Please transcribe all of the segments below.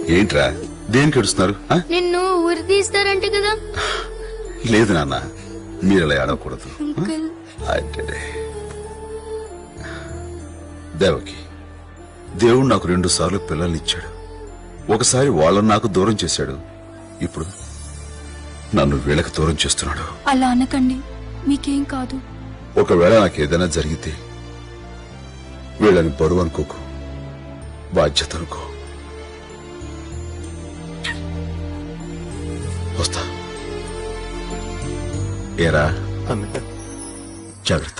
ఏంట్రా దేనికి ఏడుస్తున్నారు ఆ? నిన్ను ఉరి తీస్తారంట కదా లేదు నాన్న మీరు ఇలా ఏడవకూడదు అంకుల్ అడ్డడే. దేవకి దేవుడు నాకు రెండు సార్లు పిల్లల్ని ఇచ్చాడు ఒకసారి వాళ్ళని నాకు దూరం చేశాడు ఇప్పుడు నన్ను వీళ్ళకి దూరం చేస్తున్నాడు అలా అనకండి మీకేం కాదు ఒకవేళ నాకు ఏదైనా జరిగితే వీళ్ళని బరువు అనుకోకు బాధ్యత అనుకో వస్తా ఏరా జాగ్రత్త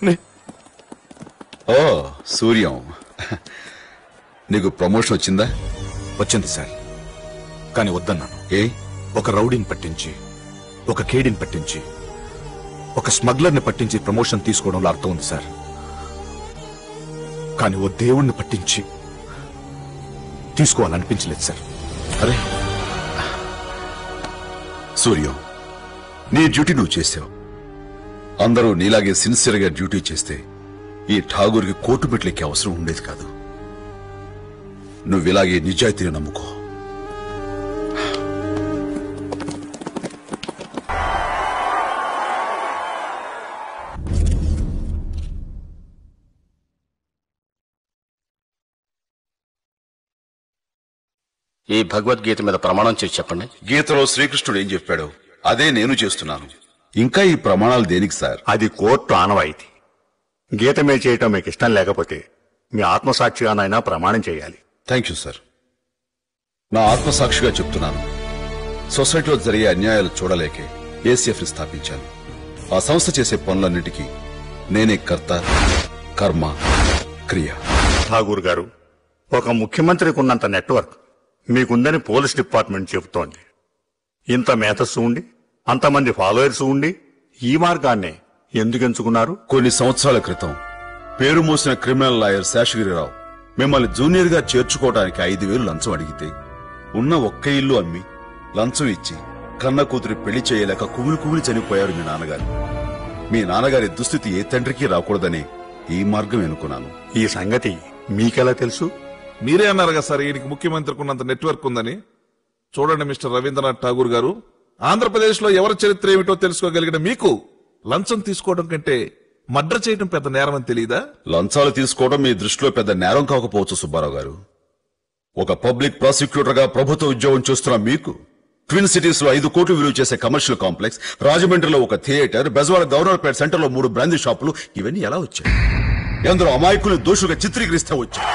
ఓ సూర్యం నీకు ప్రమోషన్ వచ్చిందా వచ్చింది సార్ కానీ వద్దన్నాను ఏ ఒక రౌడీని పట్టించి ఒక కేడిని పట్టించి ఒక స్మగ్లర్ని పట్టించి ప్రమోషన్ తీసుకోవడంలో అర్థం ఉంది సార్ కానీ ఓ దేవుణ్ణి పట్టించి తీసుకోవాలనిపించలేదు సార్ అరే సూర్యం నీ డ్యూటీ నువ్వు చేసావు అందరూ నీలాగే సిన్సియర్ గా డ్యూటీ చేస్తే ఈ ఠాగూర్కి కోర్టు మెట్లెక్కే అవసరం ఉండేది కాదు నువ్వు ఇలాగే నిజాయితీని నమ్ముకో ఈ భగవద్గీత మీద ప్రమాణం చేసి చెప్పండి గీతలో శ్రీకృష్ణుడు ఏం చెప్పాడో అదే నేను చేస్తున్నాను ఇంకా ఈ ప్రమాణాలు దేనికి సార్ అది కోర్టు ఆనవాయితీ గీత మీద చేయటం మీకు ఇష్టం లేకపోతే మీ ఆత్మసాక్షిగానైనా ప్రమాణం చేయాలి థ్యాంక్ యూ సార్ నా ఆత్మసాక్షిగా చెప్తున్నాను సొసైటీలో జరిగే అన్యాయాలు చూడలేకే ఏసీఎఫ్ ని స్థాపించాను ఆ సంస్థ చేసే పనులన్నిటికీ నేనే కర్త కర్మ క్రియ ఠాగూర్ గారు ఒక ముఖ్యమంత్రికి ఉన్నంత నెట్వర్క్ మీకుందని పోలీస్ డిపార్ట్మెంట్ చెబుతోంది ఇంత మేధస్సు ఉండి అంతమంది ఫాలోయర్స్ ఉండి ఈ మార్గాన్నే ఎందుకు ఎంచుకున్నారు కొన్ని సంవత్సరాల క్రితం పేరు మోసిన క్రిమినల్ లాయర్ శేషగిరిరావు మిమ్మల్ని జూనియర్ గా చేర్చుకోవడానికి ఐదు వేలు లంచం అడిగితే ఉన్న ఒక్క ఇల్లు అమ్మి లంచం ఇచ్చి కన్న కూతురి పెళ్లి చేయలేక కుమిలి కుమిలి చనిపోయారు మీ నాన్నగారు మీ నాన్నగారి దుస్థితి ఏ తండ్రికి రాకూడదని ఈ మార్గం ఎన్నుకున్నాను ఈ సంగతి మీకెలా తెలుసు మీరే అన్నారు కదా సార్ ఈయనకి ముఖ్యమంత్రికి ఉన్నంత నెట్వర్క్ ఉందని చూడండి మిస్టర్ రవీంద్రనాథ్ ఠాగూర్ గారు ఆంధ్రప్రదేశ్ లో ఎవరి చరిత్ర ఏమిటో తెలుసుకోగలిగిన మీకు లంచం తీసుకోవడం కంటే మర్డర్ చేయడం పెద్ద నేరం అని తెలియదా లంచాలు తీసుకోవడం మీ దృష్టిలో పెద్ద నేరం కాకపోవచ్చు సుబ్బారావు గారు ఒక పబ్లిక్ ప్రాసిక్యూటర్ గా ప్రభుత్వ ఉద్యోగం చేస్తున్న మీకు ట్విన్ సిటీస్ లో ఐదు కోట్లు విలువ చేసే కమర్షియల్ కాంప్లెక్స్ రాజమండ్రిలో ఒక థియేటర్ బెజవాడ గవర్నర్పేట సెంటర్ లో మూడు బ్రాందీ షాపులు ఇవన్నీ ఎలా వచ్చాయి ఎందరో అమాయకుల్ని దోషులుగా చిత్రీకరిస్తే వచ్చాయి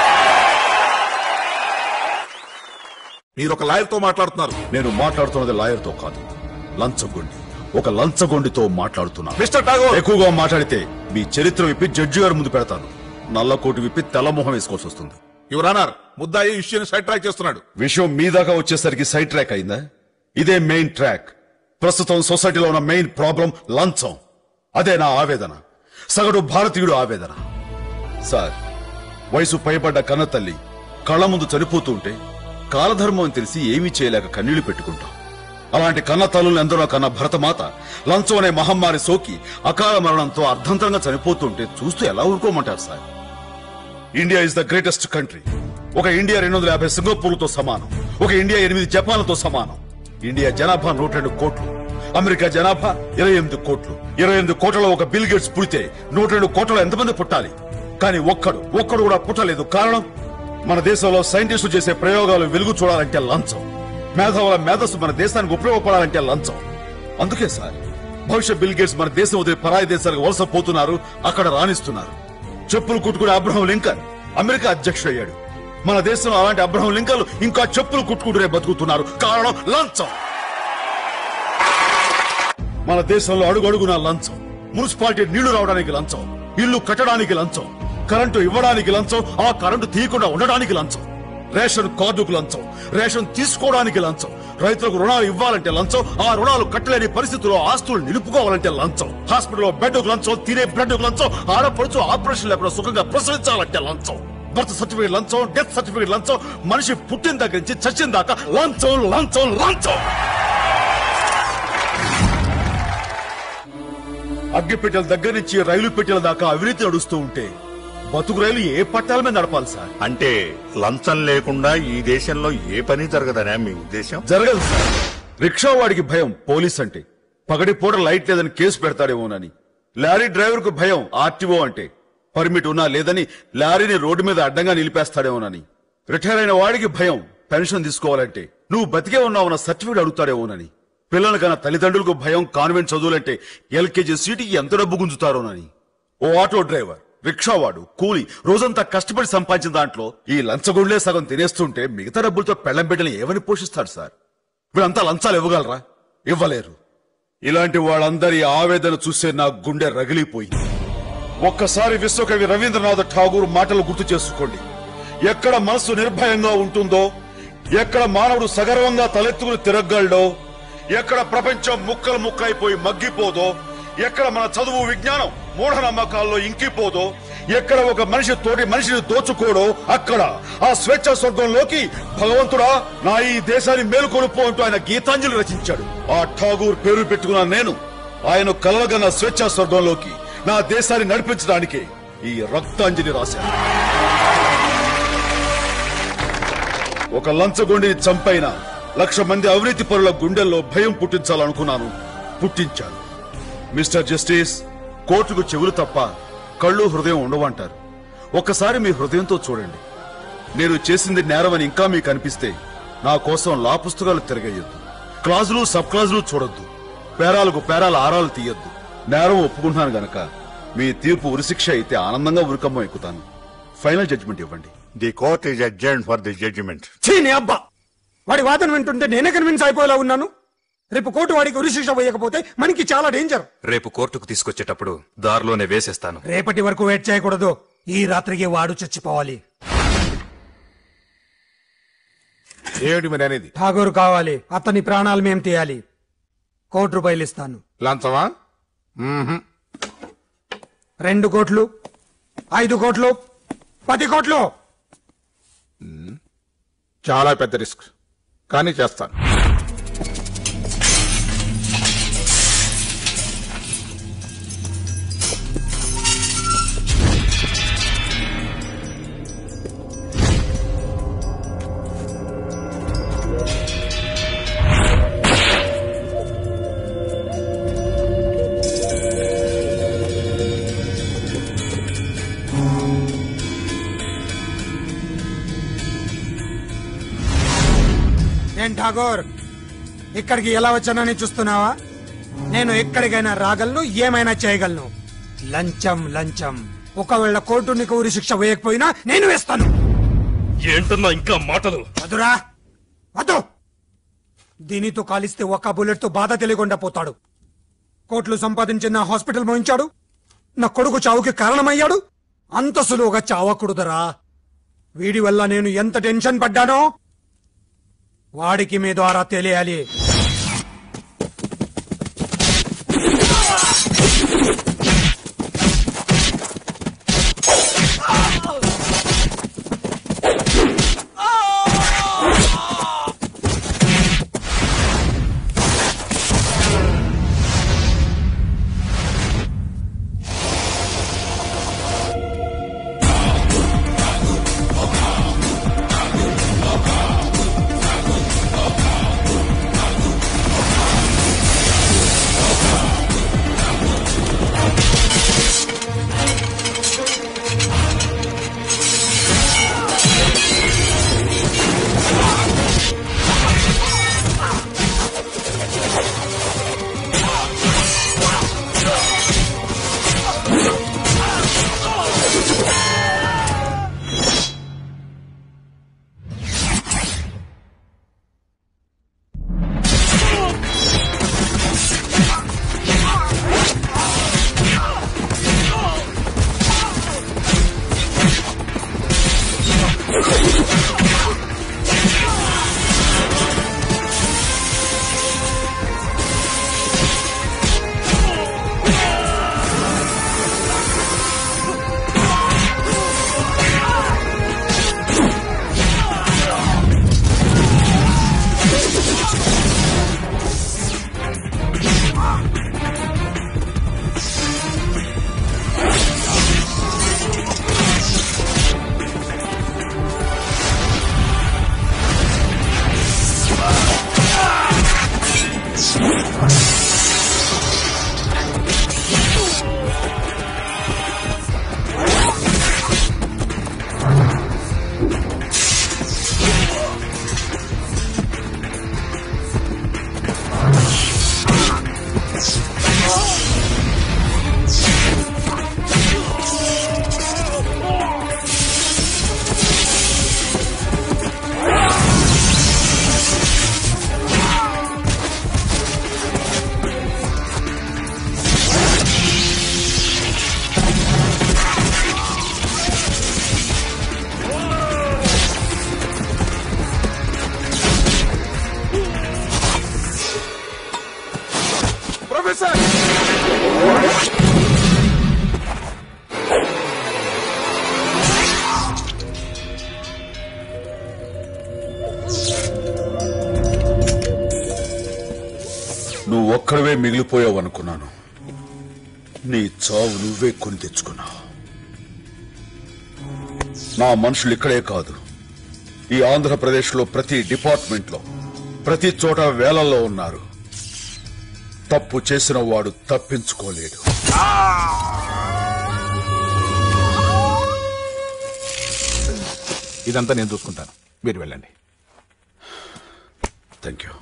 మీరు ఒక లాయర్ తో మాట్లాడుతున్నారు నేను మాట్లాడుతున్నది లాయర్ తో కాదు లంచగొండి ఒక లంచగొండితో మాట్లాడుతున్నాను మిస్టర్ ఠాగూర్ ఎక్కువగా మాట్లాడితే మీ చరిత్ర విప్పి జడ్జి గారి ముందు పెడతాను నల్ల కోటు విప్పి తెల్లమొహం వేసుకోవాల్సి వస్తుంది యువరానర్ ముద్దాయి ఇష్యూని సైడ్ ట్రాక్ చేస్తున్నాడు విషయం మీ దాకా వచ్చేసరికి సైడ్ ట్రాక్ అయిందా ఇదే మెయిన్ ట్రాక్ ప్రస్తుతం సొసైటీలో ఉన్న మెయిన్ ప్రాబ్లం లంచం అదే నా ఆవేదన సగటు భారతీయుడు ఆవేదన సార్ వయసు పైబడ్డ కన్న తల్లి కళ్ళ ముందు చనిపోతూ ఉంటే కాలధర్మం అని తెలిసి ఏమీ చేయలేక కన్నీళ్లు పెట్టుకుంటాం అలాంటి కన్న తల్లులు ఎందరో కన్న భరతమాత లంచం అనే మహమ్మారి సోకి అకాల మరణంతో అర్ధంతరంగా చనిపోతుంటే చూస్తూ ఎలా ఊరుకోమంటారు sir India is the greatest country ఒక ఇండియా రెండు వందల యాభై సింగపూర్తో సమానం ఒక ఇండియా ఎనిమిది జపాన్లతో సమానం ఇండియా జనాభా నూట రెండు కోట్లు అమెరికా జనాభా ఇరవై ఎనిమిది కోట్లు ఇరవై ఎనిమిది కోట్లలో ఒక బిల్ గేట్స్ పుడితే నూట రెండు కోట్లలో ఎంతమంది పుట్టాలి కానీ ఒక్కడు ఒక్కడు కూడా పుట్టలేదు కారణం మన దేశంలో సైంటిస్టులు చేసే ప్రయోగాలు వెలుగు చూడాలంటే లంచం మేధావుల మేధస్సు మన దేశానికి ఉపయోగపడాలంటే లంచం అందుకే సార్ భవిష్యత్ బిల్ గేట్స్ మన దేశం వదిలి పరాయి దేశాలకు వలస పోతున్నారు అక్కడ రాణిస్తున్నారు చెప్పులు కుట్టుకునే అబ్రహం లింకన్ అమెరికా అధ్యక్షుడు అయ్యాడు మన దేశంలో అలాంటి అబ్రహం లింకన్లు ఇంకా చెప్పులు కుట్టుకుంటూనే బతుకుతున్నారు కారణం లంచం మన దేశంలో అడుగడుగున లంచం మున్సిపాలిటీ నీళ్లు రావడానికి లంచం ఇల్లు కట్టడానికి లంచం కరెంటు ఇవ్వడానికి లంచం ఆ కరెంటు తీయకుండా ఉండడానికి లంచం రేషన్ కార్డుకు లంచం రేషన్ తీసుకోవడానికి లంచం రైతులకు రుణాలు ఇవ్వాలంటే లంచం ఆ రుణాలు కట్టలేని పరిస్థితుల్లో ఆస్తులు నిలుపుకోవాలంటే లంచం హాస్పిటల్లో బెడ్కు లంచం తినే బ్లడ్కు లంచం ఆడపడుచు ఆపరేషన్ లేకుండా సుఖంగా ప్రసవించాలంటే లంచం బర్త్ సర్టిఫికేట్ లంచం డెత్ సర్టిఫికేట్ లంచం మనిషి పుట్టిన దగ్గర నుంచి చచ్చిన దాకా లంచం లంచం లంచం అగ్గిపెట్టెల దగ్గర నుంచి రైలు పెట్టెల దాకా అవినీతి నడుస్తూ ఉంటే బతుకు రైలు ఏ పట్టాల మీద నడపాలి సార్ అంటే లంచం లేకుండా ఈ దేశంలో ఏ పని జరగదనే మీ ఉద్దేశం జరగదు సార్ రిక్షా వాడికి భయం పోలీస్ అంటే పగటి పూట లైట్ లేదని కేసు పెడతాడేమోనని లారీ డ్రైవర్ కు భయం ఆర్టీఓ అంటే పర్మిట్ ఉన్నా లేదని లారీని రోడ్డు మీద అడ్డంగా నిలిపేస్తాడేమోనని రిటైర్ అయిన వాడికి భయం పెన్షన్ తీసుకోవాలంటే నువ్వు బతికే ఉన్నావన్న సర్టిఫికేట్ అడుగుతాడేమోనని పిల్లల కన్నా తల్లిదండ్రులకు భయం కాన్వెంట్ చదువులంటే ఎల్కేజీ సీటుకి ఎంత డబ్బు గుంజుతారోనని ఓ ఆటో డ్రైవర్ రిక్షావాడు కూలి రోజంతా కష్టపడి సంపాదించిన దాంట్లో ఈ లంచగొండ్లే సగం తినేస్తుంటే మిగతా డబ్బులతో పెళ్లం బిడ్డలు ఏమని పోషిస్తాడు సార్ వీళ్ళంతా లంచాలు ఇవ్వగలరా ఇవ్వలేరు ఇలాంటి వాళ్ళందరి ఆవేదన చూసే నా గుండె రగిలిపోయింది ఒక్కసారి విశ్వకవి రవీంద్రనాథ్ ఠాగూర్ మాటలు గుర్తు చేసుకోండి ఎక్కడ మనసు నిర్భయంగా ఉంటుందో ఎక్కడ మానవుడు సగర్వంగా తలెత్తుకుని తిరగలడో ఎక్కడ ప్రపంచం ముక్కలు ముక్కలైపోయి మగ్గిపోదో ఎక్కడ మన చదువు విజ్ఞానం మూఢనమ్మకాల్లో ఇంకిపోదో ఎక్కడ ఒక మనిషి తోటి మనిషిని దోచుకోడో అక్కడ ఆ స్వేచ్ఛ స్వర్గంలోకి భగవంతుడా నా ఈ దేశాన్ని మేలుకొలుపు అంటూ ఆయన గీతాంజలి రచించాడు ఆ ఠాగూర్ పేరు పెట్టుకున్న నేను ఆయన కలవగన్న స్వేచ్ఛ స్వర్గంలోకి నా దేశాన్ని నడిపించడానికి ఈ రక్తాంజలి రాశాను ఒక లంచగొండిని చంపైన లక్ష మంది అవినీతి పరుల గుండెల్లో భయం పుట్టించాలనుకున్నాను పుట్టించాను మిస్టర్ జస్టిస్ కోర్టుకు చెవులు తప్ప కళ్ళు హృదయం ఉండవంటారు ఒక్కసారి మీ హృదయంతో చూడండి నేను చేసింది నేరమని ఇంకా మీకు అనిపిస్తే నా కోసం లా పుస్తకాలు తిరగేయొద్దు క్లాజులు సబ్ క్లాజులు చూడొద్దు పేరాలకు పేరాల ఆరాలు తీయొద్దు నేరం ఒప్పుకుంటున్నాను గనక మీ తీర్పు ఉరిశిక్ష అయితే ఆనందంగా ఉరికమ్మ ఎక్కుతాను ఫైనల్ జడ్జిమెంట్ ఇవ్వండి the court is adjourned for the judgement ఛీ నీ అబ్బా వాడి వాదన వింటుంటే నేనే కన్విన్స్ అయిపోయేలా ఉన్నాను రేపు కోర్టు వాడికి ఉరిశిక్ష వేయకపోతే మనకి చాలా డేంజర్ రేపు కోర్టుకు తీసుకొచ్చేటప్పుడు దారిలోనే వేసేస్తాను రేపటి వరకు వెయిట్ చేయకూడదు ఈ రాత్రికి వాడు చచ్చిపోవాలి ఏమిటి మరి అనేది ఠాగూర్ కావాలి అతని ప్రాణాలు మేం తీయాలి కోటి రూపాయలు ఇస్తాను లంచమా రెండు కోట్లు ఐదు కోట్లు పది కోట్లు చాలా పెద్ద రిస్క్ కానీ చేస్తాను నేను ఠాగూర్ ఇక్కడికి ఎలా వచ్చానని చూస్తున్నావా నేను ఎక్కడికైనా రాగలను ఏమైనా చేయగలను లంచం లంచం ఒకవేళ కోర్టు నీకు ఉరి శిక్ష వేయకపోయినా నేను వేస్తాను ఏంటన్నా ఇంకా మాటలు వదురా వద్దు దీనితో కాలిస్తే ఒక్క బుల్లెట్ తో బాధ తెలియకుండా పోతాడు కోట్లు సంపాదించిన నా హాస్పిటల్ మోయించాడు నా కొడుకు చావుకి కారణమయ్యాడు అంత సులువుగా చావకూడదురా వీడి వల్ల నేను ఎంత టెన్షన్ పడ్డానో వాడికి మీ ద్వారా తెలియాలి ఒక్కడవే మిగిలిపోయావు అనుకున్నాను నీ చావు నువ్వే కొని తెచ్చుకున్నావు నా మనుషులు ఇక్కడే కాదు ఈ ఆంధ్రప్రదేశ్లో ప్రతి డిపార్ట్మెంట్లో ప్రతి చోట వేలల్లో ఉన్నారు తప్పు చేసిన వాడు తప్పించుకోలేడు ఇదంతా నేను చూసుకుంటాను మీరు వెళ్ళండి థ్యాంక్ యూ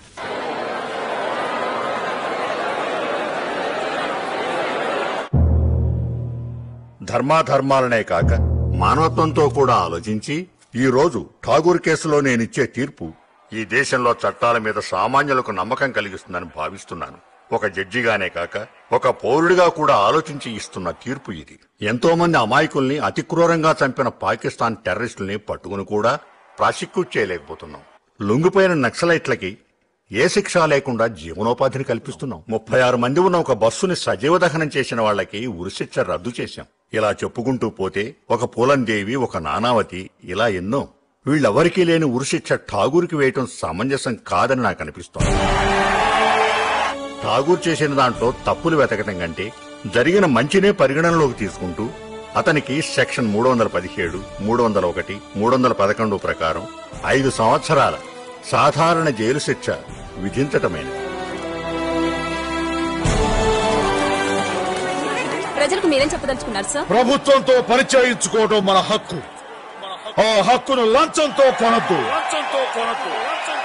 ధర్మాధర్మాలనే కాక మానవత్వంతో కూడా ఆలోచించి ఈ రోజు ఠాగూర్ కేసులో నేనిచ్చే తీర్పు ఈ దేశంలో చట్టాల మీద సామాన్యులకు నమ్మకం కలిగిస్తుందని భావిస్తున్నాను ఒక జడ్జిగానే కాక ఒక పౌరుడిగా కూడా ఆలోచించి ఇస్తున్న తీర్పు ఇది ఎంతో మంది అమాయకుల్ని అతి క్రూరంగా చంపిన పాకిస్తాన్ టెర్రరిస్టుల్ని పట్టుకుని కూడా ప్రాసిక్యూట్ చేయలేకపోతున్నాం లొంగిపోయిన నక్సలైట్లకి ఏ శిక్ష లేకుండా జీవనోపాధిని కల్పిస్తున్నాం ముప్పై ఆరు మంది ఉన్న ఒక బస్సుని సజీవ దహనం చేసిన వాళ్ళకి ఉరిశిక్ష రద్దు చేశాం ఇలా చెప్పుకుంటూ పోతే ఒక పూలందేవి ఒక నానావతి ఇలా ఎన్నో వీళ్ళెవరికీ లేని ఉరిశిక్ష ఠాగూర్కి వేయటం సమంజసం కాదని నాకు అనిపిస్తోంది ఠాగూర్ చేసిన దాంట్లో తప్పులు వెతకటం కంటే జరిగిన మంచినే పరిగణనలోకి తీసుకుంటూ అతనికి సెక్షన్ మూడు వందల పదిహేడు మూడు వందల ఒకటి మూడు వందల పదకొండు ప్రకారం ఐదు సంవత్సరాల సాధారణ జైలు శిక్ష విధించటమైనది ప్రజలకు మీరేం చెప్పదలుచుకున్నారు సార్ ప్రభుత్వంతో పరిచయించుకోవడం మన హక్కు ఆ హక్కును లంచంతో కొనద్దు లంచంతో కొనద్దు